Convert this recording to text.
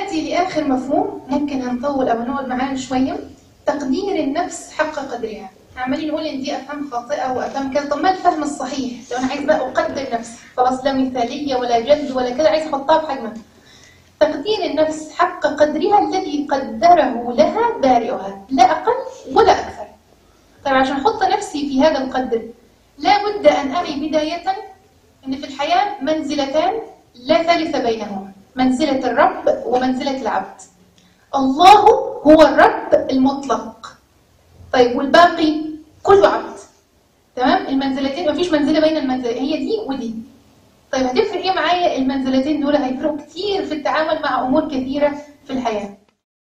نأتي لآخر مفهوم ممكن هنطول أو نقعد معاه شوية تقدير النفس حق قدرها عمالين نقول ان دي افهام خاطئه وافهام كذا طب ما الفهم الصحيح لو انا عايز بقى اقدر نفسي خلاص لا مثاليه ولا جد ولا كذا عايز احطها في حجمها تقدير النفس حق قدرها الذي قدره لها بارئها لا اقل ولا اكثر طيب عشان احط نفسي في هذا القدر لا بد ان اعي بدايه ان في الحياه منزلتان لا ثالث بينهما منزله الرب ومنزله العبد الله هو الرب المطلق طيب والباقي كله عبد تمام المنزلتين مفيش منزله بين المنزلتين هي دي ودي طيب هتفرق ايه معايا المنزلتين دول هيفرقوا كتير في التعامل مع امور كثيره في الحياه